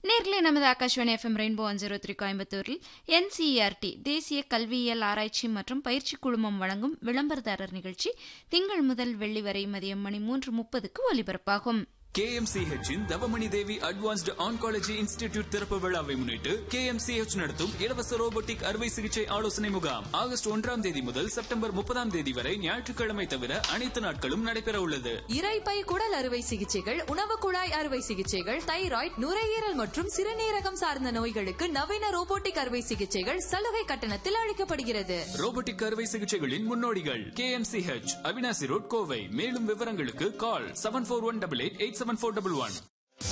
நேர்களே நமது Akashvani FM rainbow one zero three கோயம்புத்தூரில் என்சிஇஆர்டி தேசிய கல்வியியல் ஆராய்ச்சி மற்றும் பயிற்சி குழுமம் வழங்கும் விளம்பரதாரர் நிகழ்ச்சி திங்கள் முதல் வெள்ளி வரை மதியம் மணி மூன்று முப்பதுக்கு ஒலிபரப்பாகும் KMCH இன் Thavamani Devi advanced oncology institute திறப்பு விழாவை முன்னிட்டு KMCH நடத்தும் இலவச ரோபோட்டிக் அறுவை சிகிச்சை ஆலோசனை முகாம் ஆகஸ்ட் ஒன்றாம் தேதி முதல் செப்டம்பர் முப்பதாம் தேதி வரை ஞாயிற்றுக்கிழமை தவிர அனைத்து நாட்களும் நடைபெற உள்ளது இரைப்பை குடல் அறுவை சிகிச்சைகள் உணவு குழாய் அறுவை சிகிச்சைகள் தைராய்டு நுரையீரல் மற்றும் சிறுநீரகம் சார்ந்த நோய்களுக்கு நவீன ரோபோட்டிக் அறுவை சிகிச்சைகள் சலுகை கட்டணத்தில் அளிக்கப்படுகிறது ரோபோட்டிக் அறுவை சிகிச்சைகளின் முன்னோடிகள் KMCH அவினாசி ரோட் கோவை மேலும் விவரங்களுக்கு call seven four one double eight eight seven four double one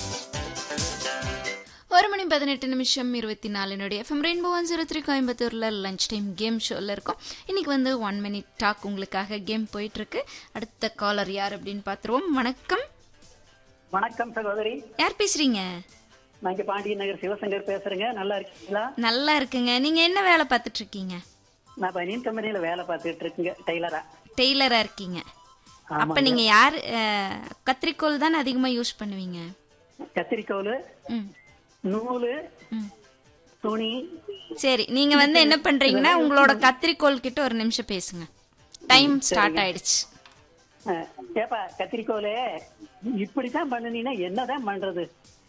ஒரு மணி பதினெட்டு நிமிஷம் இருபத்தி நாலு நொடி FM rainbow one zero three கோயம்புத்தூரில் லஞ்ச் டைம் கேம் ஷோவில் இருக்கோம் இன்னைக்கு வந்து ஒன் மினிட் டாக் உங்களுக்காக கேம் போயிட்டு இருக்கு அடுத்த காலர் யார் அப்படின்னு பார்த்துருவோம் வணக்கம் வணக்கம் சகோதரி யார் பேசுறீங்க நான் இங்க பாண்டியன் நகர் சிவசங்கர் பேசுறேங்க நல்லா இருக்கீங்களா நல்லா இருக்குங்க நீங்க என்ன வேலை பார்த்துட்டு இருக்கீங்க நான் பனியன் கம்பெனில வேலை பார்த்துட்டு இருக்கேங்க டெய்லரா டெய்லரா இருக்கீங்க அப்ப நீங்க யார் அஹ், கத்திரிக்கோல் தானே அதிகமா யூஸ் பண்ணுவீங்க கத்திரிக்கோல் ம் நூலு ம் துணி சரி நீங்க வந்து என்ன பண்றீங்கன்னா உங்களோட கத்திரிக்கோல் கிட்ட ஒரு நிமிஷம் பேசுங்க டைம் ஸ்டார்ட் ஆயிடுச்சு அஹ், ஏப்பா கத்திரிக்கோலு இப்படித்தான் பண்ணுனீங்கன்னா என்னதான் பண்றது